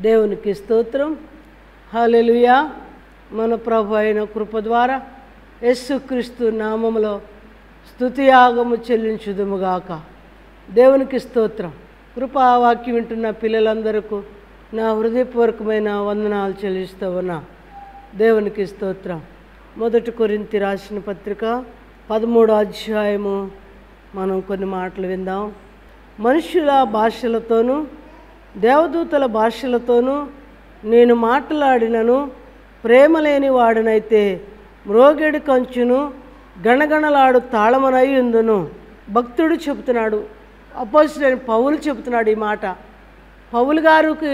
దేవునికి స్తోత్రం హల్లెలూయా మన ప్రభు అయిన కృప ద్వారా యేసుక్రీస్తు నామములో స్తుతియాగము చెల్లించుదుముగాక దేవునికి స్తోత్రం కృపా వాక్యం వింటున్న పిల్లలందరకు నా హృదయపూర్వకమైన వందనాలు చెల్లిస్తూ ఉన్నా దేవునికి స్తోత్రం మొదటి కొరింతి రాసిన పత్రిక పదమూడో అధ్యాయము మనం కొన్ని మాటలు విందాం మనుషుల భాషలతోనూ దేవదూతల భాషలతోనూ నేను మాట్లాడినను ప్రేమ లేని వాడినైతే మ్రోగెడి కంచును గణగణలాడు తాళమనై ఉందును భక్తుడు చెబుతున్నాడు అపోజిట్ పౌలు చెబుతున్నాడు ఈ మాట పౌలు గారికి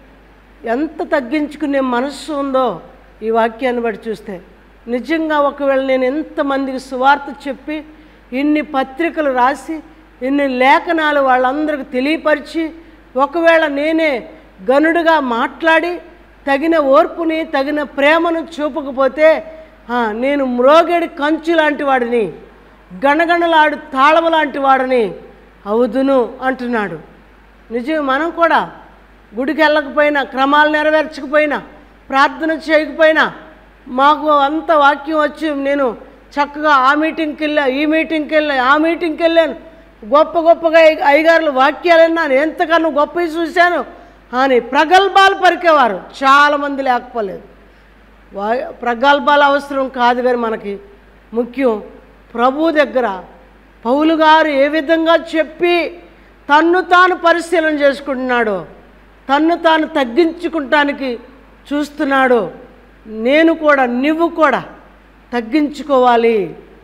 ఎంత తగ్గించుకునే మనస్సు ఉందో ఈ వాక్యాన్ని బట్టి చూస్తే నిజంగా ఒకవేళ నేను ఎంతమందికి సువార్త చెప్పి ఇన్ని పత్రికలు రాసి ఇన్ని లేఖనాలు వాళ్ళందరికి తెలియపరిచి ఒకవేళ నేనే గనుడుగా మాట్లాడి తగిన ఓర్పుని తగిన ప్రేమను చూపకపోతే ఆ, నేను మ్రోగేడి కంచు లాంటి వాడిని గణగణలాడు తాళము లాంటి వాడిని అవుదును అంటున్నాడు నిజం మనం కూడా గుడికి వెళ్ళకపోయినా క్రమాలు నెరవేర్చకపోయినా ప్రార్థన చేయకపోయినా మాకు అంత వాక్యం వచ్చి నేను చక్కగా ఆ మీటింగ్కి వెళ్ళా ఈ మీటింగ్కి వెళ్ళా ఆ మీటింగ్కి వెళ్ళాను గొప్ప గొప్పగా అయ్య- అయ్యగారులు వాక్యాలు విన్నాను ఎంతకన్నా గొప్పవి చూశాను అని ప్రగల్భాలు పరికేవారు చాలామంది లేకపోలేదు వా ప్రగల్భాలు అవసరం కాదు కానీ మనకి ముఖ్యం ప్రభు దగ్గర పౌలు గారు ఏ విధంగా చెప్పి తన్ను తాను పరిశీలన చేసుకుంటున్నాడో తన్ను తాను తగ్గించుకుంటానికి చూస్తున్నాడో నేను కూడా నువ్వు కూడా తగ్గించుకోవాలి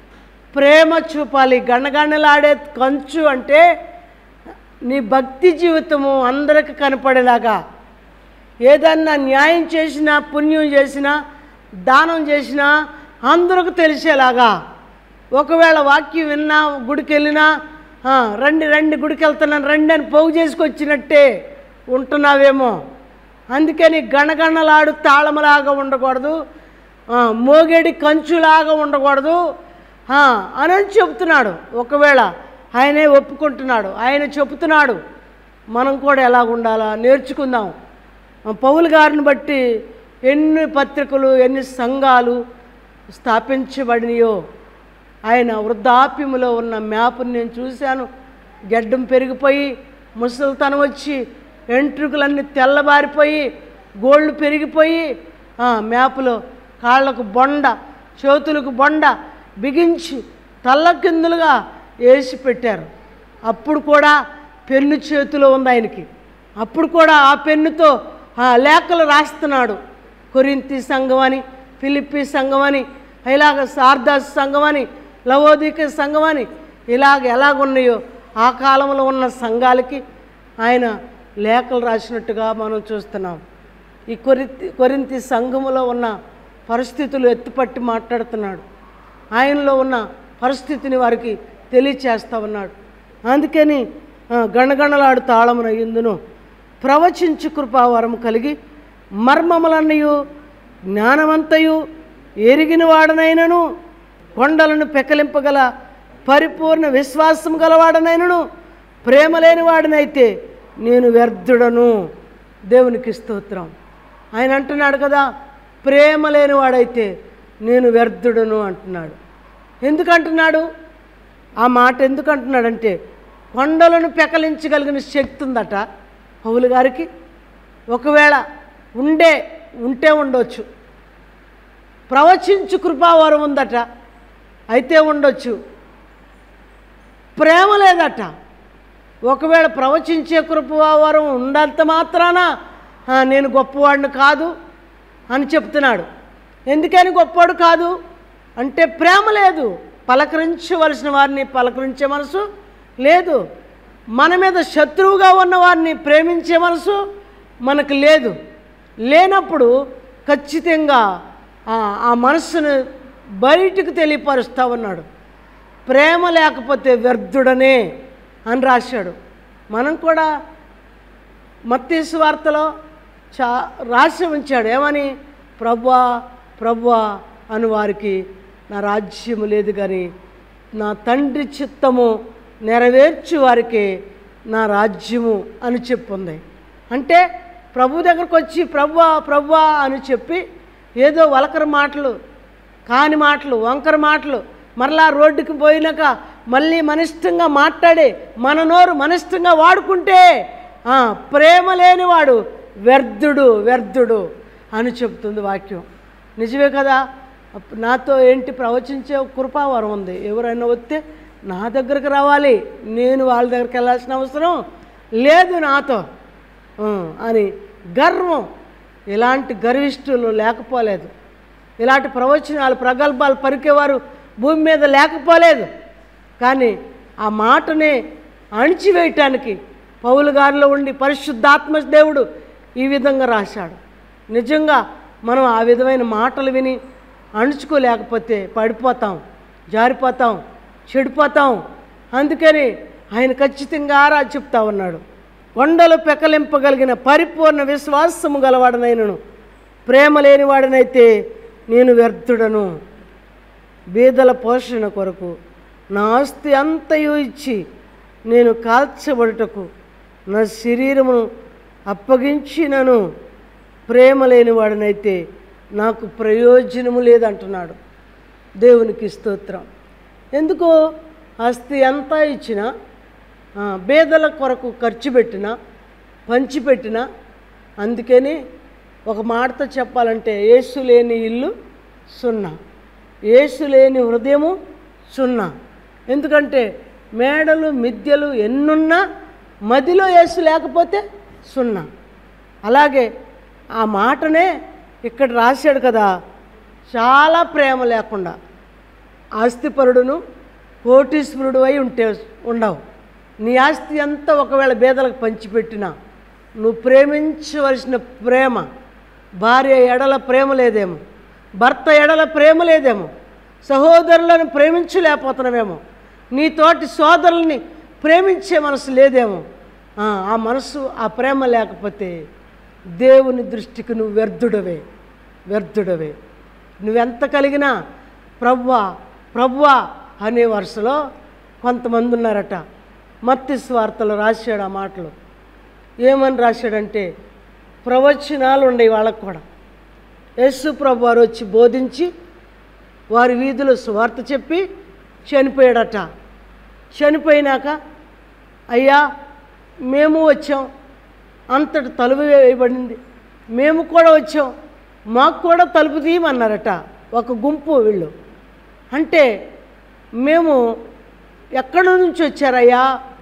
ప్రేమ చూపాలి గణగణలాడే కంచు అంటే నీ భక్తి జీవితము అందరికి కనపడేలాగా ఏదన్నా న్యాయం చేసినా పుణ్యం చేసినా దానం చేసినా అందరికి తెలిసేలాగా ఒకవేళ వాక్యం విన్నా గుడికి వెళ్ళినా "ఆ, రండి రండి గుడికి వెళ్తున్నాను రండి అని పోగు చేసుకొచ్చినట్టే ఉంటున్నావేమో అందుకని గణగణలాడు తాళములాగా ఉండకూడదు ఆ, మోగేడి కంచులాగా ఉండకూడదు ఆ, అని అని చెప్తున్నాడు ఒకవేళ ఆయనే ఒప్పుకుంటున్నాడు ఆయన చెబుతున్నాడు మనం కూడా ఎలా ఉండాలా నేర్చుకుందాం ఆ, పౌలు గారిని బట్టి ఎన్ని పత్రికలు ఎన్ని సంఘాలు స్థాపించబడినాయో ఆయన వృద్ధాప్యములో ఉన్న మ్యాప్ని నేను చూశాను గెడ్డం పెరిగిపోయి ముసలితనం వచ్చి వెంట్రుకలన్నీ తెల్లబారిపోయి గోళ్ళు పెరిగిపోయి ఆ, మ్యాప్లో కాళ్ళకు బొండ చేతులకు బొండ బిగించి తల్లకిందులుగా వేసి పెట్టారు అప్పుడు కూడా పెన్ను చేతిలో ఉంది ఆయనకి అప్పుడు కూడా ఆ పెన్నుతో ఆ లేఖలు రాస్తున్నాడు కొరింతి సంఘం అని ఫిలిప్పి సంఘం అని ఇలాగ సార్దాస్ సంఘం అని లవోదిక సంఘం అని ఇలాగ ఎలాగున్నాయో ఆ కాలంలో ఉన్న సంఘాలకి ఆయన లేఖలు రాసినట్టుగా మనం చూస్తున్నాం ఈ కొరింతి కొరింతి సంఘములో ఉన్న పరిస్థితులు ఎత్తుపట్టి మాట్లాడుతున్నాడు ఆయనలో ఉన్న పరిస్థితిని వారికి తెలియచేస్తా ఉన్నాడు అందుకని ఆ, గణగణలాడు తాళమున ఇందును ప్రవచించు కృపావరం కలిగి మర్మములన్నయు జ్ఞానవంతయు ఎరిగిన వాడనైనను కొండలను పెకలింపగల పరిపూర్ణ విశ్వాసం గలవాడనైనను ప్రేమ లేని వాడినైతే నేను వ్యర్థుడను దేవునికి స్తోత్రం ఆయన అంటున్నాడు కదా ప్రేమ లేని వాడైతే నేను వ్యర్థుడను అంటున్నాడు ఎందుకు అంటున్నాడు ఆ మాట ఎందుకు అంటున్నాడంటే కొండలను పెకలించగలిగిన శక్తి ఉందట పౌలు గారికి ఒకవేళ ఉండే ఉంటే ఉండొచ్చు ప్రవచించు కృపావరం ఉందట అయితే ఉండొచ్చు ప్రేమ లేదట ఒకవేళ ప్రవచించే కృపావరం ఉండంత మాత్రాన "ఆ, నేను గొప్పవాడిని కాదు అని చెప్తున్నాడు ఎందుకని గొప్పవాడు కాదు అంటే ప్రేమ లేదు పలకరించవలసిన వారిని పలకరించే మనసు లేదు మన మీద శత్రువుగా ఉన్న వారిని ప్రేమించే మనసు మనకు లేదు లేనప్పుడు ఖచ్చితంగా ఆ- ఆ మనస్సును బయటికి తెలియపరుస్తా ఉన్నాడు ప్రేమ లేకపోతే వ్యర్థుడనే అని రాశాడు మనం కూడా మత్తీసు వార్తలో చా రాసి ఉంచాడు ఏమని ప్రభువా ప్రభువా అని వారికి నా రాజ్యము లేదు కానీ నా తండ్రి చిత్తము నెరవేర్చు వారికి నా రాజ్యము అని చెప్పుంది అంటే ప్రభు దగ్గరకు వచ్చి ప్రభువా ప్రభువా అని చెప్పి ఏదో వలకర మాటలు కాని మాటలు వంకర మాటలు మరలా రోడ్డుకి పోయినాక మళ్ళీ మనిష్టంగా మాట్లాడి మన నోరు మనిష్టంగా వాడుకుంటే ఆ, ప్రేమ లేనివాడు వ్యర్థుడు వ్యర్థుడు అని చెప్తుంది వాక్యం నిజమే కదా అప్- నాతో ఏంటి ప్రవచించే కృపావరం ఉంది ఎవరైనా వస్తే నా దగ్గరకు రావాలి నేను వాళ్ళ దగ్గరికి వెళ్ళాల్సిన అవసరం లేదు నాతో ఆ, అని గర్వం ఇలాంటి గర్విష్ఠులు లేకపోలేదు ఇలాంటి ప్రవచనాలు ప్రగల్భాలు పలికేవారు భూమి మీద లేకపోలేదు కానీ ఆ మాటనే అణిచివేయటానికి పౌలు గారిలో ఉండి పరిశుద్ధాత్మ దేవుడు ఈ విధంగా రాశాడు నిజంగా మనం ఆ విధమైన మాటలు విని అణుచుకోలేకపోతే పడిపోతాం జారిపోతాం చెడిపోతాం అందుకని ఆయన ఖచ్చితంగా రా చెప్తా ఉన్నాడు కొండలు పెకలింపగలిగిన పరిపూర్ణ విశ్వాసము గలవాడనైనను ప్రేమ లేనివాడనైతే నేను వ్యర్థుడను బీదల పోషణ కొరకు నా ఆస్తి అంతయు ఇచ్చి నేను కాల్చబడుటకు నా శరీరమును అప్పగించినను ప్రేమ లేనివాడనైతే నాకు ప్రయోజనము లేదంటున్నాడు దేవునికి స్తోత్రం ఎందుకు ఆస్తి అంతా ఇచ్చిన ఆ, బేదల కొరకు ఖర్చు పెట్టిన పంచిపెట్టిన అందుకని ఒక మాటతో చెప్పాలంటే యేసు లేని ఇల్లు సున్నా యేసు లేని హృదయము సున్నా ఎందుకంటే మేడలు మిద్దెలు ఎన్నున్నా మదిలో యేసు లేకపోతే సున్నా అలాగే ఆ మాటనే ఇక్కడ రాశాడు కదా చాలా ప్రేమ లేకుండా ఆస్తిపరుడును కోటీశ్వరుడు అయి ఉంటే ఉండవు నీ ఆస్తి అంతా ఒకవేళ బేదలకు పంచిపెట్టినా నువ్వు ప్రేమించవలసిన ప్రేమ భార్య ఎడల ప్రేమ లేదేమో భర్త ఎడల ప్రేమ లేదేమో సహోదరులను ప్రేమించలేకపోతున్నావేమో నీ తోటి సోదరుల్ని ప్రేమించే మనసు లేదేమో ఆ, ఆ మనసు ఆ ప్రేమ లేకపోతే దేవుని దృష్టికి నువ్వు వ్యర్థుడవే వ్యర్థుడవే నువ్వెంత కలిగినా ప్రవ్వా ప్రవ్వా అనే వరుసలో కొంతమంది ఉన్నారట మత్తి స్వార్థలు రాశాడు ఆ మాటలు ఏమని రాశాడంటే ప్రవచనాలు ఉండేవి వాళ్ళకు కూడా యేసు ప్రభు వారు వచ్చి బోధించి వారి వీధిలో సువార్త చెప్పి చనిపోయాడట చనిపోయినాక అయ్యా మేము వచ్చాం అంతటి తలుపు వేయబడింది మేము కూడా వచ్చాం మాకు కూడా తలుపు తీయమన్నారట ఒక గుంపు వీళ్ళు అంటే మేము ఎక్కడి నుంచి వచ్చారయ్యా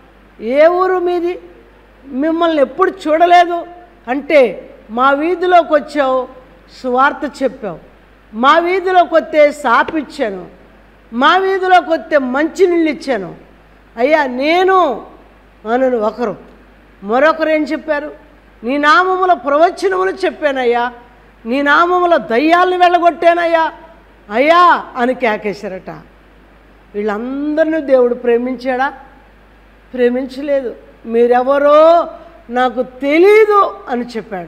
ఏ ఊరు మీది మిమ్మల్ని ఎప్పుడు చూడలేదు అంటే మా వీధిలోకి వచ్చావు సువార్త చెప్పావు మా వీధిలోకి వస్తే సాపిచ్చాను మా వీధిలోకి వస్తే మంచినీళ్ళు ఇచ్చాను అయ్యా నేను అనను ఒకరు మరొకరు ఏం చెప్పారు నీ నామముల ప్రవచనములు చెప్పానయ్యా నీ నామముల దయ్యాలను వెళ్ళగొట్టానయ్యా అయ్యా అని కేకేశారట వీళ్ళందరినీ దేవుడు ప్రేమించాడా ప్రేమించలేదు మీరెవరో నాకు తెలీదు అని చెప్పాడు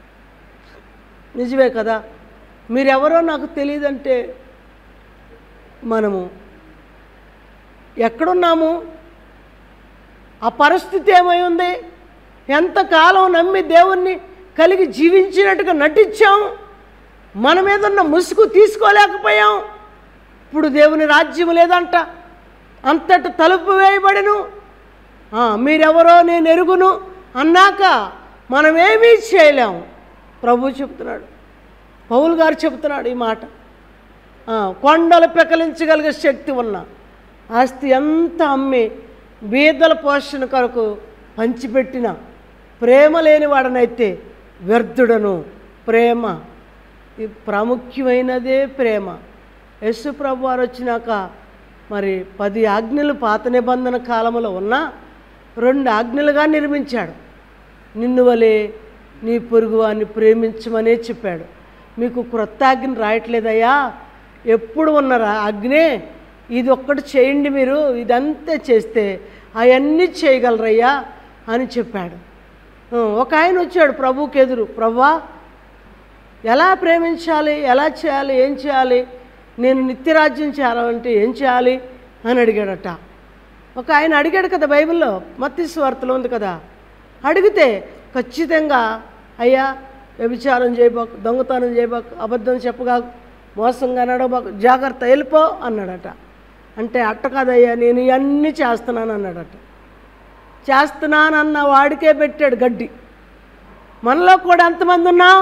నిజమే కదా మీరెవరో నాకు తెలియదంటే మనము ఎక్కడున్నాము ఆ పరిస్థితి ఏమై ఉంది ఎంతకాలం నమ్మి దేవుణ్ణి కలిగి జీవించినట్టుగా నటించాం మన మీద ఉన్న ముసుగు తీసుకోలేకపోయాం ఇప్పుడు దేవుని రాజ్యం లేదంట అంతటి తలుపు వేయబడిను ఆ, మీరెవరో నేను ఎరుగును అన్నాక మనమేమీ చేయలేం ప్రభు చెప్తున్నాడు పౌలు గారు చెప్తున్నాడు ఈ మాట ఆ, కొండలు పెకలించగలిగే శక్తి ఉన్న ఆస్తి ఎంత అమ్మి బీదల పోషణ కొరకు పంచిపెట్టిన ప్రేమ లేని వాడనైతే వ్యర్థుడను ప్రేమ ఈ ప్రాముఖ్యమైనదే ప్రేమ యేసు ప్రభు వారు వచ్చినాక మరి పది ఆజ్ఞలు పాత నిబంధన కాలంలో ఉన్నా రెండు ఆజ్ఞలుగా నిర్మించాడు నిన్ను వలే నీ పొరుగువాన్ని ప్రేమించమనే చెప్పాడు మీకు క్రొత్త ఆజ్ఞ రాయట్లేదయ్యా ఎప్పుడు ఉన్నారా ఆజ్ఞే ఇది ఒక్కటి చేయండి మీరు ఇదంతా చేస్తే అవన్నీ చేయగలరయ్యా అని చెప్పాడు ఆ, ఒక ఆయన వచ్చాడు ప్రభుకి ఎదురు ప్రభువా ఎలా ప్రేమించాలి ఎలా చేయాలి ఏం చేయాలి నేను నిత్యరాజ్యం చేయాలంటే ఏం చేయాలి అని అడిగాడట ఒక ఆయన అడిగాడు కదా బైబిల్లో మత్తి వార్తలో ఉంది కదా అడిగితే ఖచ్చితంగా అయ్యా వ్యభిచారం చేయబాకు దొంగతనం చేయబాకు అబద్ధం చెప్పగాకు మోసంగా నడవబాకు జాగ్రత్త వెళ్ళిపో అన్నాడట అంటే అట్ట కాదయ్యా నేను ఇవన్నీ చేస్తున్నాను అన్నాడట చేస్తున్నానన్న వాడికే పెట్టాడు గడ్డి మనలో కూడా ఎంతమంది ఉన్నాం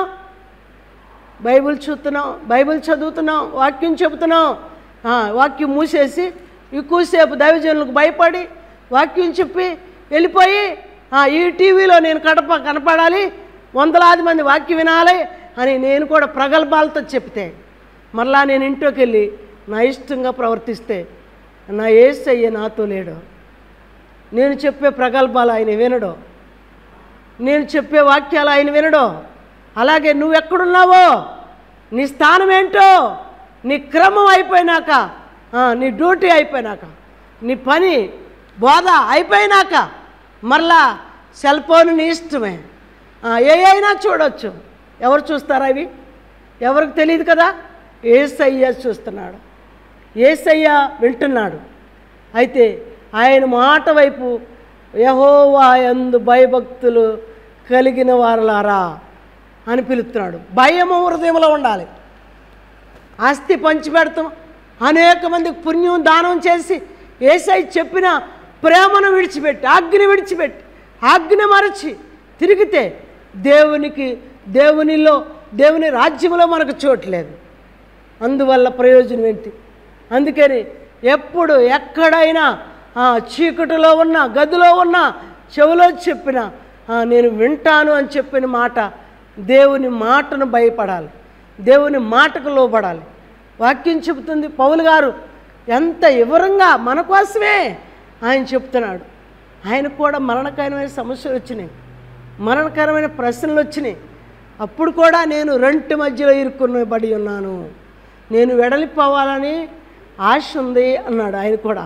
బైబిల్ చూస్తున్నాం బైబిల్ చదువుతున్నాం వాక్యం చెబుతున్నాం ఆ, వాక్యం మూసేసి ఎక్కువసేపు దైవజనులకు భయపడి వాక్యం చెప్పి వెళ్ళిపోయి ఆ, ఈ టీవీలో నేను కడప కనపడాలి వందలాది మంది వాక్యం వినాలి అని నేను కూడా ప్రగల్భాలతో చెప్తే మరలా నేను ఇంట్లోకి వెళ్ళి నా ఇష్టంగా ప్రవర్తిస్తే నా ఏసయ్య నాతో లేడు నేను చెప్పే ప్రగల్భాలు ఆయన వినడు నేను చెప్పే వాక్యాలు ఆయన వినడు అలాగే నువ్వు ఎక్కడున్నావో నీ స్థానం ఏంటో నీ క్రమం అయిపోయినాక ఆ, నీ డ్యూటీ అయిపోయినాక నీ పని బోధ అయిపోయినాక మరలా సెల్ ఫోన్ నీ ఇష్టమే ఆ, ఏ అయినా చూడొచ్చు ఎవరు చూస్తారా ఇవి ఎవరికి తెలియదు కదా ఏసయ్య చూస్తున్నాడు ఏసయ్య వింటున్నాడు అయితే ఆయన మాట వైపు యహోవా యందు భయభక్తులు కలిగిన వారలారా అని పిలుస్తున్నాడు భయము హృదయంలో ఉండాలి ఆస్తి పంచిపెడతాం అనేక మందికి పుణ్యం దానం చేసి ఏసై చెప్పిన ప్రేమను విడిచిపెట్టి ఆజ్ఞని విడిచిపెట్టి ఆజ్ఞ మరచి తిరిగితే దేవునికి దేవునిలో దేవుని రాజ్యంలో మనకు చోట్లేదు అందువల్ల ప్రయోజనం ఏంటి అందుకని ఎప్పుడు ఎక్కడైనా ఆ, చీకటిలో ఉన్న గదిలో ఉన్న చెవిలో చెప్పిన ఆ, నేను వింటాను అని చెప్పిన మాట దేవుని మాటను భయపడాలి దేవుని మాటకు లోబడాలి వాక్యం చెబుతుంది పౌలు గారు ఎంత వివరంగా మన కోసమే ఆయన చెప్తున్నాడు ఆయనకు కూడా మరణకరమైన సమస్యలు వచ్చినాయి మరణకరమైన ప్రశ్నలు వచ్చినాయి అప్పుడు కూడా నేను రెంటి మధ్యలో ఇరుక్కునబడి ఉన్నాను నేను వెడలిపోవాలని ఆశ ఉంది అన్నాడు ఆయన కూడా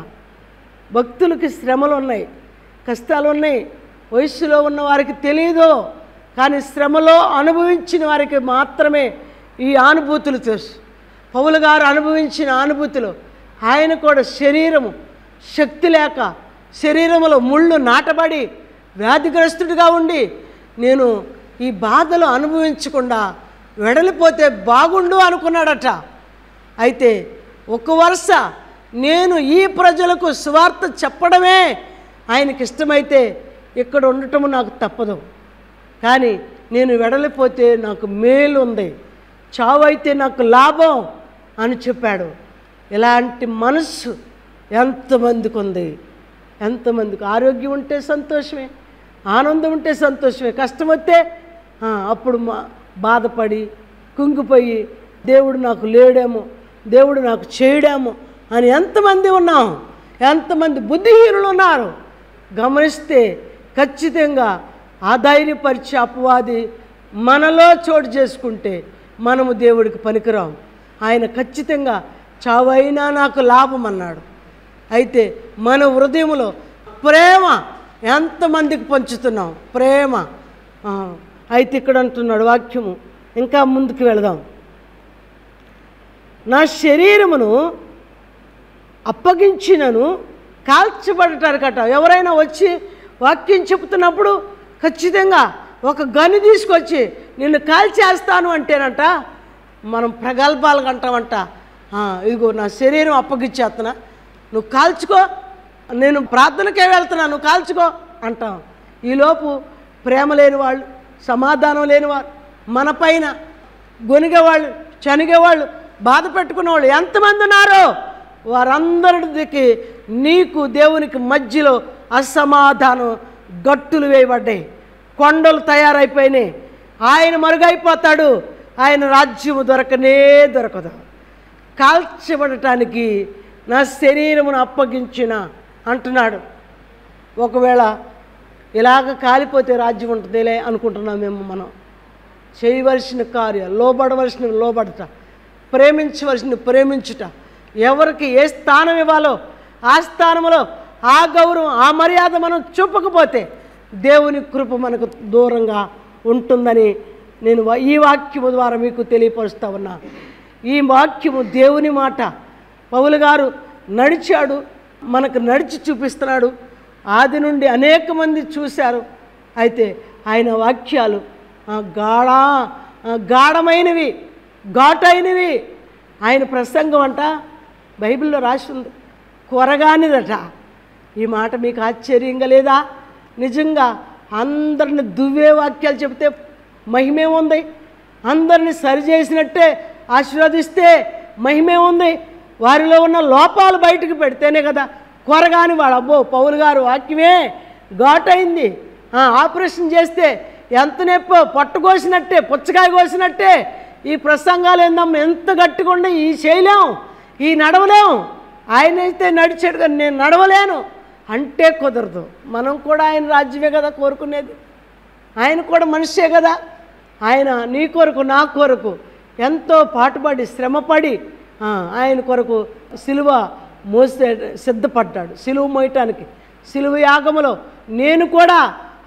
భక్తులకి శ్రమలు ఉన్నాయి కష్టాలు ఉన్నాయి వయస్సులో ఉన్న వారికి తెలియదు కానీ శ్రమలో అనుభవించిన వారికి మాత్రమే ఈ అనుభూతులు తెలుసు పౌలు గారు అనుభవించిన అనుభూతులు ఆయన కూడా శరీరము శక్తి లేక శరీరములో ముళ్ళు నాటబడి వ్యాధిగ్రస్తుడిగా ఉండి నేను ఈ బాధలు అనుభవించకుండా వెడలిపోతే బాగుండు అనుకున్నాడట అయితే ఒక వరుస నేను ఈ ప్రజలకు సువార్త చెప్పడమే ఆయనకి ఇష్టమైతే ఇక్కడ ఉండటం నాకు తప్పదు కానీ నేను వెడలిపోతే నాకు మేలు ఉంది చావు అయితే నాకు లాభం అని చెప్పాడు ఇలాంటి మనస్సు ఎంతమందికి ఉంది ఎంతమందికి ఆరోగ్యం ఉంటే సంతోషమే ఆనందం ఉంటే సంతోషమే కష్టం వస్తే ఆ, అప్పుడు మా బాధపడి కుంగిపోయి దేవుడు నాకు లేడేమో దేవుడు నాకు చేయడేమో అని ఎంతమంది ఉన్నాం ఎంతమంది బుద్ధిహీనులు ఉన్నారు గమనిస్తే ఖచ్చితంగా ఆధైర్యపరిచే అపవాది మనలో చోటు చేసుకుంటే మనము దేవుడికి పనికిరాం ఆయన ఖచ్చితంగా చావైనా నాకు లాభం అన్నాడు అయితే మన హృదయంలో ప్రేమ ఎంతమందికి పంచుతున్నాం ప్రేమ ఆ, అయితే ఇక్కడ అంటున్నాడు వాక్యము ఇంకా ముందుకు వెళదాం నా శరీరమును అప్పగించినను కాల్చబడటానికట ఎవరైనా వచ్చి వాక్యం చెప్తున్నప్పుడు ఖచ్చితంగా ఒక గని తీసుకొచ్చి నిన్ను కాల్చేస్తాను అంటేనంట మనం ప్రగల్భాలు అంటామంట "ఆ, ఇదిగో నా శరీరం అప్పగిచ్చేస్తున్నా నువ్వు కాల్చుకో నేను ప్రార్థనకే వెళ్తున్నా నువ్వు కాల్చుకో అంటాం ఈలోపు ప్రేమ లేని వాళ్ళు సమాధానం లేని వారు మన పైన గొనిగేవాళ్ళు చనిగేవాళ్ళు బాధ పెట్టుకున్న వాళ్ళు ఎంతమంది ఉన్నారో వారందరికి నీకు దేవునికి మధ్యలో అసమాధానం గట్టులు వేయబడ్డాయి కొండలు తయారైపోయినాయి ఆయన మరుగైపోతాడు ఆయన రాజ్యము దొరకనే దొరకదు కాల్చబడటానికి నా శరీరమును అప్పగించిన అంటున్నాడు ఒకవేళ ఇలాగ కాలిపోతే రాజ్యం ఉంటుందిలే అనుకుంటున్నాం మేము మనం చేయవలసిన కార్యం లోబడవలసిన లోబడట ప్రేమించవలసిన ప్రేమించుట ఎవరికి ఏ స్థానం ఇవ్వాలో ఆ స్థానంలో ఆ గౌరవం ఆ మర్యాద మనం చూపకపోతే దేవుని కృప మనకు దూరంగా ఉంటుందని నేను వా- ఈ వాక్యము ద్వారా మీకు తెలియపరుస్తా ఉన్నా ఈ వాక్యము దేవుని మాట పౌలు గారు నడిచాడు మనకు నడిచి చూపిస్తున్నాడు ఆది నుండి అనేక మంది చూశారు అయితే ఆయన వాక్యాలు ఆ, గాఢ ఆ, గాఢమైనవి ఘాటైనవి ఆయన ప్రసంగం అంట బైబిల్లో రాసి ఉంది కొరగానిదట ఈ మాట మీకు ఆశ్చర్యంగా లేదా నిజంగా అందరిని దువ్వే వాక్యాలు చెబితే మహిమే ఉంది అందరిని సరిచేసినట్టే ఆశీర్వదిస్తే మహిమే ఉంది వారిలో ఉన్న లోపాలు బయటకు పెడితేనే కదా కొరగాని వాడు అబ్బో పౌలు గారు వాక్యమే ఘాటైంది ఆ, ఆపరేషన్ చేస్తే ఎంత నొప్పో పొట్ట కోసినట్టే పుచ్చకాయ కోసినట్టే ఈ ప్రసంగాలు ఏందమ్మా ఎంత గట్టిగా ఉండి ఈ చేయలేం ఈ నడవలేం ఆయన అయితే నడిచాడు కానీ నేను నడవలేను అంటే కుదరదు మనం కూడా ఆయన రాజ్యమే కదా కోరుకునేది ఆయన కూడా మనిషే కదా ఆయన నీ కొరకు నా కొరకు ఎంతో పాటుపడి శ్రమపడి ఆ, ఆయన కొరకు సిలువ మోసే సిద్ధపడ్డాడు సిలువ మోయటానికి సిలువ యాగములో నేను కూడా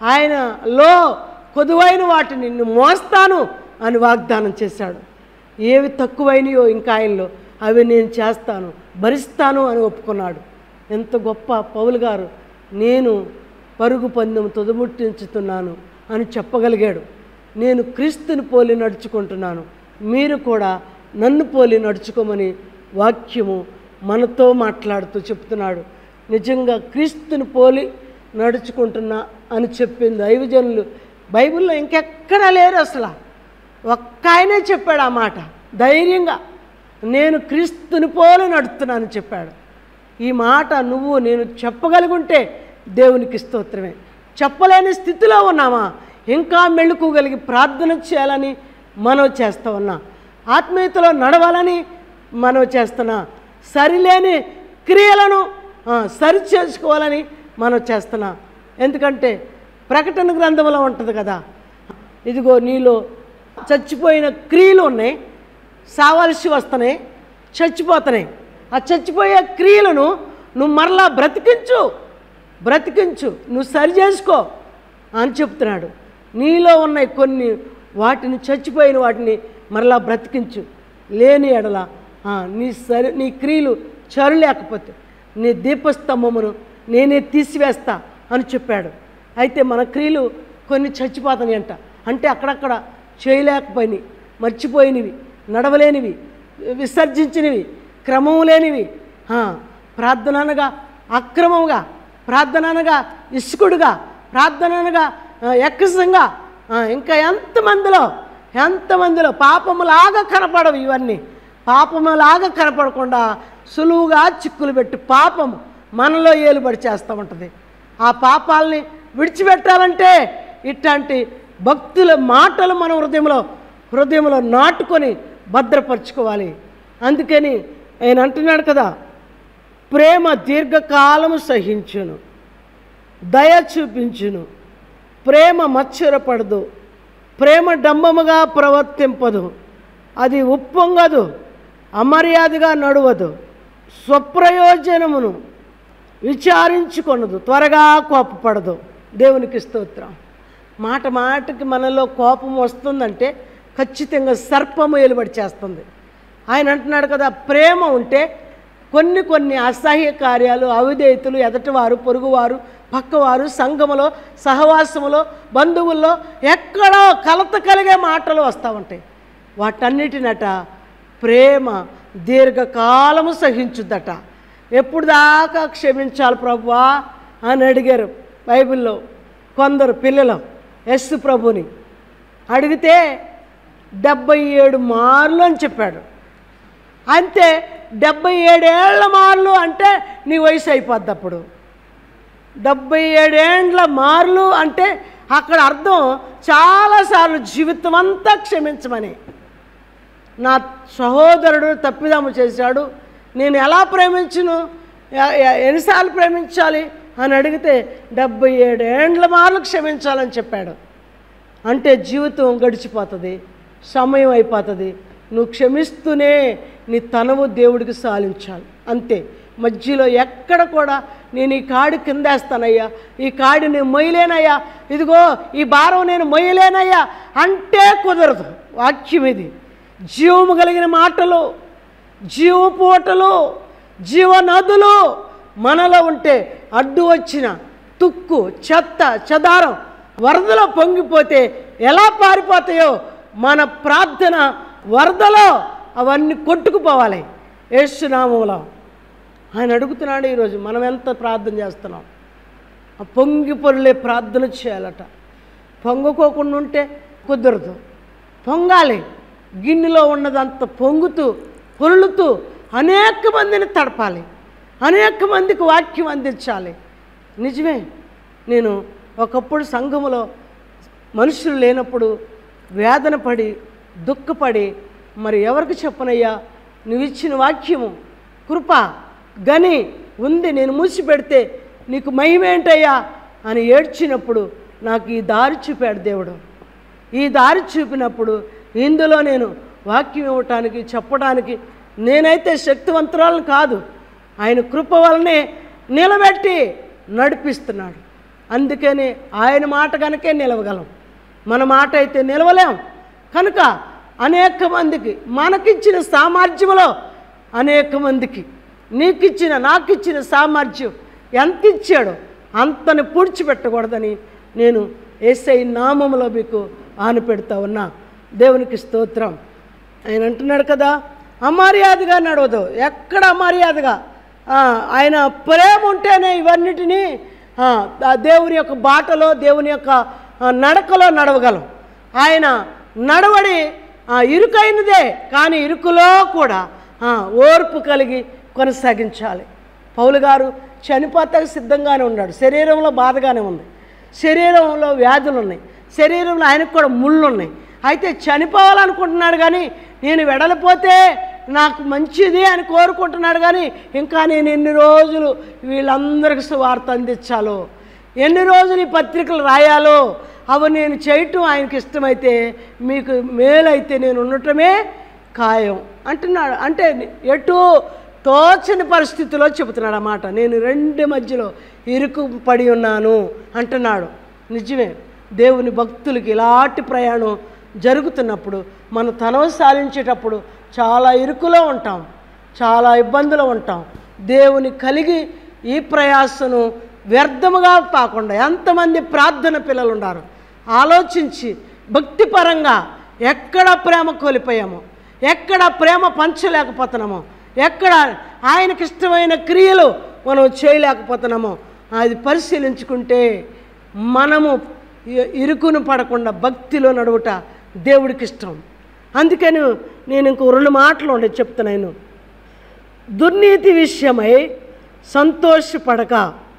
ఆయనలో కొదువైన వాటిని నిన్ను మోస్తాను అని వాగ్దానం చేశాడు ఏవి తక్కువైనయో ఇంకా ఆయనలో అవి నేను చేస్తాను భరిస్తాను అని ఒప్పుకున్నాడు ఎంత గొప్ప పౌలు గారు నేను పరుగు పందెం తుదముట్టించుతున్నాను అని చెప్పగలిగాడు నేను క్రీస్తుని పోలి నడుచుకుంటున్నాను మీరు కూడా నన్ను పోలి నడుచుకోమని వాక్యము మనతో మాట్లాడుతూ చెప్తున్నాడు నిజంగా క్రీస్తుని పోలి నడుచుకుంటున్నా అని చెప్పింది దైవజనులు బైబిల్లో ఇంకెక్కడా లేరు అసలు ఒక్క ఆయనే చెప్పాడు ఆ మాట ధైర్యంగా నేను క్రీస్తుని పోలి నడుస్తున్నానని చెప్పాడు ఈ మాట నువ్వు నేను చెప్పగలుగుంటే దేవునికి స్తోత్రమే చెప్పలేని స్థితిలో ఉన్నామా ఇంకా మెళుకోగలిగి ప్రార్థన చేయాలని మనవి చేస్తా ఉన్నా ఆత్మీయతలో నడవాలని మనవి చేస్తున్నా సరిలేని క్రియలను ఆ, సరి చేసుకోవాలని మనం చేస్తున్నా ఎందుకంటే ప్రకటన గ్రంథంలో ఉంటుంది కదా ఇదిగో నీలో చచ్చిపోయిన క్రియలు ఉన్నాయి సావాల్సి వస్తున్నాయి చచ్చిపోతున్నాయి ఆ చచ్చిపోయే క్రియలను నువ్వు మరలా బ్రతికించు బ్రతికించు నువ్వు సరి చేసుకో అని చెప్తున్నాడు నీలో ఉన్నాయి కొన్ని వాటిని చచ్చిపోయిన వాటిని మరలా బ్రతికించు లేని ఎడల ఆ, నీ సరి నీ క్రియలు చరు లేకపోతే నీ దీపస్తంభమును నేనే తీసివేస్తా అని చెప్పాడు అయితే మన క్రియలు కొన్ని చచ్చిపోతాయి అంట అంటే అక్కడక్కడ చేయలేకపోయినవి మర్చిపోయినవి నడవలేనివి విసర్జించినవి క్రమం లేనివి ఆ, ప్రార్థన అనగా అక్రమంగా ప్రార్థన అనగా ఇసుకుడుగా ప్రార్థన అనగా ఆ, ఎక్కసంగా ఆ, ఇంకా ఎంతమందిలో ఎంతమందిలో పాపములాగా కనపడవు ఇవన్నీ పాపములాగా కనపడకుండా సులువుగా చిక్కులు పెట్టి పాపము మనలో ఏలుబడి చేస్తూ ఉంటుంది ఆ పాపాలని విడిచిపెట్టాలంటే ఇట్లాంటి భక్తుల మాటలు మన హృదయంలో హృదయంలో నాటుకొని భద్రపరచుకోవాలి అందుకని ఆయన అంటున్నాడు కదా ప్రేమ దీర్ఘకాలము సహించును దయ చూపించును ప్రేమ మత్సరపడదు ప్రేమ డంబముగా ప్రవర్తింపదు అది ఉప్పొంగదు అమర్యాదగా నడువదు స్వప్రయోజనమును విచారించుకొనదు త్వరగా కోపపడదు దేవునికి స్తోత్రం మాట మాటకి మనలో కోపం వస్తుందంటే ఖచ్చితంగా సర్పము ఏలుబడి చేస్తుంది ఆయన అంటున్నాడు కదా ప్రేమ ఉంటే కొన్ని కొన్ని అసహ్య కార్యాలు అవిధేయతలు ఎదటివారు పొరుగువారు పక్కవారు సంఘములో సహవాసములో బంధువుల్లో ఎక్కడో కలత కలిగే మాటలు వస్తూ ఉంటాయి వాటన్నిటినట ప్రేమ దీర్ఘకాలము సహించుద్దట ఎప్పుడు దాకా క్షమించాలి ప్రభువా అని అడిగారు బైబిల్లో కొందరు పిల్లలు యస్సు ప్రభుని అడిగితే డెబ్బై ఏడు మార్లు అని చెప్పాడు అంతే డెబ్బై ఏడేళ్ల మార్లు అంటే నీ వయసు అయిపోద్ది అప్పుడు డెబ్బై ఏడేండ్ల మార్లు అంటే అక్కడ అర్థం చాలాసార్లు జీవితం అంతా క్షమించమని నా సహోదరుడు తప్పిదమ్మ చేశాడు నేను ఎలా ప్రేమించును ఎ- ఎ- ఎన్నిసార్లు ప్రేమించాలి అని అడిగితే డెబ్బై ఏడేండ్ల మార్లు క్షమించాలని చెప్పాడు అంటే జీవితం గడిచిపోతుంది సమయం అయిపోతుంది నువ్వు క్షమిస్తూనే నీ తనవు దేవుడికి సాలించాలి అంతే మధ్యలో ఎక్కడ కూడా నేను ఈ కాడి కిందేస్తానయ్యా ఈ కాడి నేను మొయ్యలేనయ్యా ఇదిగో ఈ భారం నేను మొయ్యలేనయ్యా అంటే కుదరదు వాక్యం ఇది జీవము కలిగిన మాటలు జీవపోటలు జీవనదులు మనలో ఉంటే అడ్డు వచ్చిన తుక్కు చెత్త చెదారం వరదలో పొంగిపోతే ఎలా పారిపోతాయో మన ప్రార్థన వరదలో అవన్నీ కొట్టుకుపోవాలి యేసునామంలో ఆయన అడుగుతున్నాడు ఈరోజు మనం ఎంత ప్రార్థన చేస్తున్నాం ఆ పొంగి పొరలే ప్రార్థన చేయాలట పొంగుకోకుండా ఉంటే కుదరదు పొంగాలి గిన్నెలో ఉన్నదంత పొంగుతూ పొరులుతూ అనేక మందిని తడపాలి అనేక మందికి వాక్యం అందించాలి నిజమే నేను ఒకప్పుడు సంఘములో మనుషులు లేనప్పుడు వేదన పడి దుఃఖపడి మరి ఎవరికి చెప్పనయ్యా నువ్వు ఇచ్చిన వాక్యము కృప గని ఉంది నేను మూసిపెడితే నీకు మహిమేంటయ్యా అని ఏడ్చినప్పుడు నాకు ఈ దారి చూపాడు దేవుడు ఈ దారి చూపినప్పుడు ఇందులో నేను వాక్యం ఇవ్వటానికి చెప్పడానికి నేనైతే శక్తివంతురాలను కాదు ఆయన కృప వలనే నిలబెట్టి నడిపిస్తున్నాడు అందుకని ఆయన మాట కనుకే నిలవగలం మన మాట అయితే నిలవలేం కనుక అనేక మందికి మనకిచ్చిన సామర్థ్యంలో అనేక మందికి నీకిచ్చిన నాకిచ్చిన సామర్థ్యం ఎంత ఇచ్చాడో అంతని పూడ్చిపెట్టకూడదని నేను ఏసై నామములో మీకు ఆన పెడతా ఉన్నా దేవునికి స్తోత్రం ఆయన అంటున్నాడు కదా అమర్యాదగా నడవదు ఎక్కడ అమర్యాదగా ఆ, ఆయన ప్రేమ ఉంటేనే ఇవన్నిటినీ ఆ, ఆ దేవుని యొక్క బాటలో దేవుని యొక్క ఆ, నడకలో నడవగలం ఆయన నడవడి ఆ, ఇరుకైనదే కానీ ఇరుకులో కూడా ఆ, ఓర్పు కలిగి కొనసాగించాలి పౌలు గారు చనిపోతానికి సిద్ధంగానే ఉన్నాడు శరీరంలో బాధగానే ఉంది శరీరంలో వ్యాధులు ఉన్నాయి శరీరంలో ఆయనకు కూడా ముళ్ళు ఉన్నాయి అయితే చనిపోవాలనుకుంటున్నాడు కానీ నేను వెడలిపోతే నాకు మంచిది అని కోరుకుంటున్నాడు కానీ ఇంకా నేను ఎన్ని రోజులు వీళ్ళందరికీ సువార్త అందించాలో ఎన్ని రోజులు ఈ పత్రికలు రాయాలో అవి నేను చేయటం ఆయనకి ఇష్టమైతే మీకు మేలైతే నేను ఉండటమే ఖాయం అంటున్నాడు అంటే ఎటు తోచని పరిస్థితిలో చెబుతున్నాడు అన్నమాట నేను రెండు మధ్యలో ఇరుకు పడి ఉన్నాను అంటున్నాడు నిజమే దేవుని భక్తులకి ఇలాంటి ప్రయాణం జరుగుతున్నప్పుడు మనం తనవ సాధించేటప్పుడు చాలా ఇరుకులో ఉంటాం చాలా ఇబ్బందులు ఉంటాం దేవుని కలిగి ఈ ప్రయాసను వ్యర్థముగా కాకుండా ఎంతమంది ప్రార్థన పిల్లలు ఉన్నారు ఆలోచించి భక్తిపరంగా ఎక్కడ ప్రేమ కోల్పోయామో ఎక్కడ ప్రేమ పంచలేకపోతున్నామో ఎక్కడ ఆయనకి ఇష్టమైన క్రియలు మనం చేయలేకపోతున్నామో అది పరిశీలించుకుంటే మనము ఇ- ఇరుకును పడకుండా భక్తిలో నడువుట దేవుడికి ఇష్టం అందుకని నేను ఇంకో రెండు మాటలు ఉండే చెప్తున్నాను దుర్నీతి విషయమై సంతోషపడక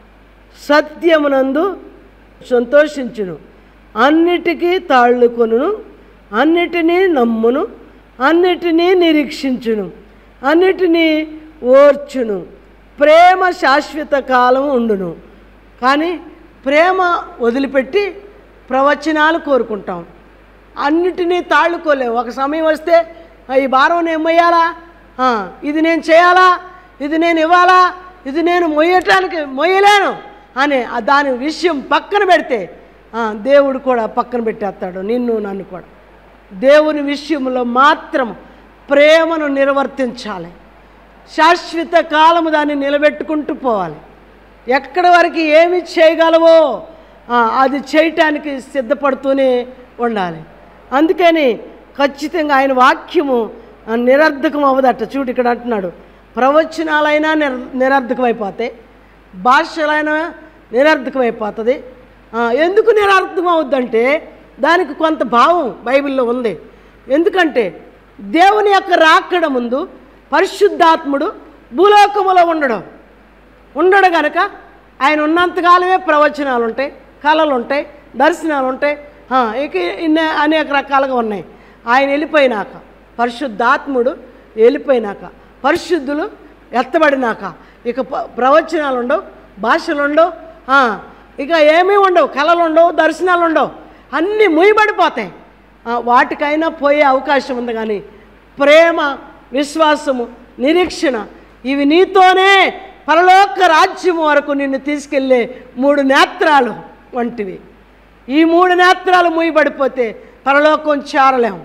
సత్యమునందు సంతోషించును అన్నిటికీ తాళ్ళుకొను అన్నిటినీ నమ్మును అన్నిటినీ నిరీక్షించును అన్నిటినీ ఓర్చును ప్రేమ శాశ్వత కాలం ఉండును కానీ ప్రేమ వదిలిపెట్టి ప్రవచనాలు కోరుకుంటాం అన్నిటినీ తాళ్ళుకోలేము ఒక సమయం వస్తే "ఆ, ఈ భారం నేను మొయ్యాలా ఆ, ఇది నేను చేయాలా ఇది నేను ఇవ్వాలా ఇది నేను మొయ్యటానికి మొయ్యలేను అని ఆ దాని విషయం పక్కన పెడితే ఆ, దేవుడు కూడా పక్కన పెట్టేస్తాడు నిన్ను నన్ను కూడా దేవుని విషయంలో మాత్రం ప్రేమను నిర్వర్తించాలి శాశ్వత కాలము దాన్ని నిలబెట్టుకుంటూ పోవాలి ఎక్కడి వరకు ఏమి చేయగలవో ఆ, అది చేయటానికి సిద్ధపడుతూనే ఉండాలి అందుకని ఖచ్చితంగా ఆయన వాక్యము ఆ, నిరర్ధకం అవ్వదట చూడు ఇక్కడ అంటున్నాడు ప్రవచనాలైనా నిర నిరర్ధకమైపోతాయి భాషలైనా నిరర్ధకమైపోతుంది ఆ, ఎందుకు నిరర్థకం అవుద్దంటే దానికి కొంత భావం బైబిల్లో ఉంది ఎందుకంటే దేవుని యొక్క రాకడ ముందు పరిశుద్ధాత్ముడు భూలోకములో ఉండడం ఉండడు గనక ఆయన ఉన్నంతకాలమే ప్రవచనాలు ఉంటాయి కళలు ఉంటాయి దర్శనాలు ఉంటాయి ఆ, ఇక ఇన్ని అనేక రకాలుగా ఉన్నాయి ఆయన వెళ్ళిపోయినాక పరిశుద్ధాత్ముడు వెళ్ళిపోయినాక పరిశుద్ధులు ఎత్తబడినాక ఇక ప- ప్రవచనాలు ఉండవు భాషలు ఉండవు ఆ, ఇక ఏమీ ఉండవు కళలు ఉండవు దర్శనాలు ఉండవు అన్నీ ముయ్యబడిపోతాయి ఆ, వాటికైనా పోయే అవకాశం ఉంది కానీ ప్రేమ విశ్వాసము నిరీక్షణ ఇవి నీతోనే పరలోక రాజ్యం వరకు నిన్ను తీసుకెళ్ళే మూడు నేత్రాలు వంటివి ఈ మూడు నేత్రాలు మూయబడిపోతే పరలోకం చేరలేము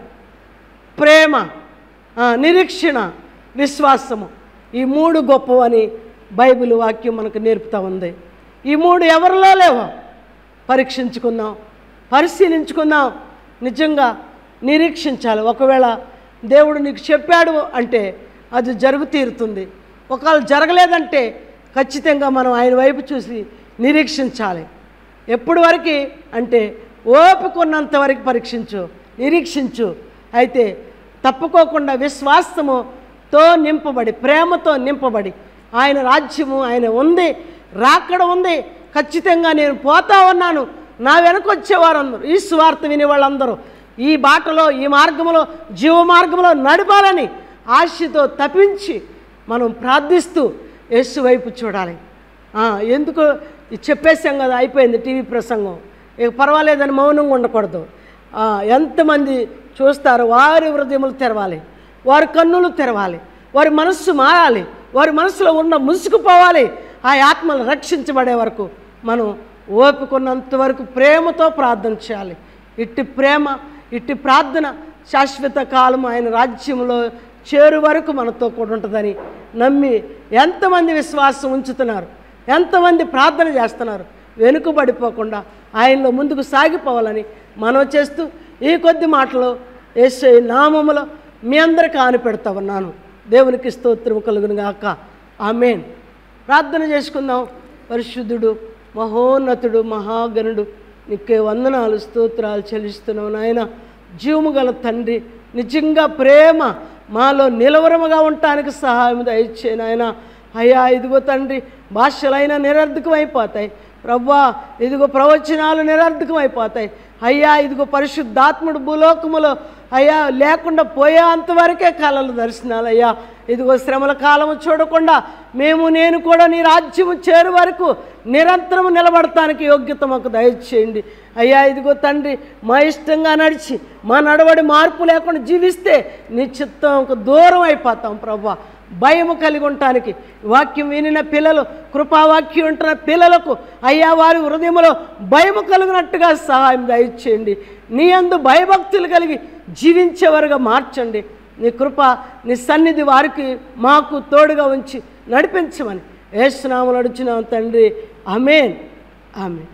ప్రేమ ఆ, నిరీక్షణ విశ్వాసము ఈ మూడు గొప్పవని బైబిల్ వాక్యం మనకు నేర్పుతా ఉంది ఈ మూడు ఎవరిలో లేవో పరీక్షించుకుందాం పరిశీలించుకుందాం నిజంగా నిరీక్షించాలి ఒకవేళ దేవుడు నీకు చెప్పాడు అంటే అది జరుగు తీరుతుంది ఒకవేళ జరగలేదంటే ఖచ్చితంగా మనం ఆయన వైపు చూసి నిరీక్షించాలి ఎప్పటి వరకు అంటే ఓపిక ఉన్నంత వరకు పరీక్షించు నిరీక్షించు అయితే తప్పుకోకుండా విశ్వాసముతో నింపబడి ప్రేమతో నింపబడి ఆయన రాజ్యము ఆయన ఉంది రాకడ ఉంది ఖచ్చితంగా నేను పోతా ఉన్నాను నా వెనక వచ్చేవారందరూ ఈ స్వార్థ వినే వాళ్ళందరూ ఈ బాటలో ఈ మార్గంలో జీవ మార్గంలో నడపాలని ఆశతో తప్పించి మనం ప్రార్థిస్తూ యేసు వైపు చూడాలి ఆ, ఎందుకు ఇది చెప్పేసాం కదా అయిపోయింది టీవీ ప్రసంగం ఇక పర్వాలేదని మౌనంగా ఉండకూడదు ఆ, ఎంతమంది చూస్తారు వారి హృదయములు తెరవాలి వారి కన్నులు తెరవాలి వారి మనస్సు మారాలి వారి మనసులో ఉన్న ముసుకుపోవాలి ఆ ఆత్మలు రక్షించబడే వరకు మనం ఓపికన్నంత వరకు ప్రేమతో ప్రార్థన చేయాలి ఇట్టి ప్రేమ ఇట్టి ప్రార్థన శాశ్వత కాలం ఆయన రాజ్యంలో చేరు వరకు మనతో కూడా ఉంటుందని నమ్మి ఎంతమంది విశ్వాసం ఉంచుతున్నారు ఎంతమంది ప్రార్థన చేస్తున్నారు వెనుకబడిపోకుండా ఆయనలో ముందుకు సాగిపోవాలని మనం చేస్తూ ఈ కొద్ది మాటలు యేసు నామములో మీ అందరికీ ఆనిపెడతా ఉన్నాను దేవునికి స్తోత్రం కలుగును గాక ఆమెన్ ప్రార్థన చేసుకుందాం పరిశుద్ధుడు మహోన్నతుడు మహాగణుడు నీకే వందనాలు స్తోత్రాలు చెల్లిస్తున్నావు నాయన జీవము గల తండ్రి నిజంగా ప్రేమ మాలో నిలవరముగా ఉండటానికి సహాయం దయచే నాయన అయ్యా ఇదిగో తండ్రి భాషలైనా నిరర్ధకం అయిపోతాయి ప్రవ్వా ఇదిగో ప్రవచనాలు నిరర్ధకం అయిపోతాయి అయ్యా ఇదిగో పరిశుద్ధాత్ముడు భూలోకములో అయ్యా లేకుండా పోయే అంతవరకే కళలు దర్శనాలు అయ్యా ఇదిగో శ్రమల కాలము చూడకుండా మేము నేను కూడా నీ రాజ్యము చేరు వరకు నిరంతరం నిలబడటానికి యోగ్యత మాకు దయచేయండి అయ్యా ఇదిగో తండ్రి మా ఇష్టంగా నడిచి మా నడవడి మార్పు లేకుండా జీవిస్తే నీ చిత్తంకు దూరం అయిపోతాం ప్రభా భయము కలిగి ఉండటానికి వాక్యం వినిన పిల్లలు కృపావాక్యం ఉంటున్న పిల్లలకు అయ్యా వారి హృదయంలో భయము కలిగినట్టుగా సహాయం దయచేయండి నీ అందు భయభక్తులు కలిగి జీవించేవారుగా మార్చండి నీ కృప నీ సన్నిధి వారికి మాకు తోడుగా ఉంచి నడిపించమని ఏసునామలు అడుచున్నాం తండ్రి అమేన్ ఆమెన్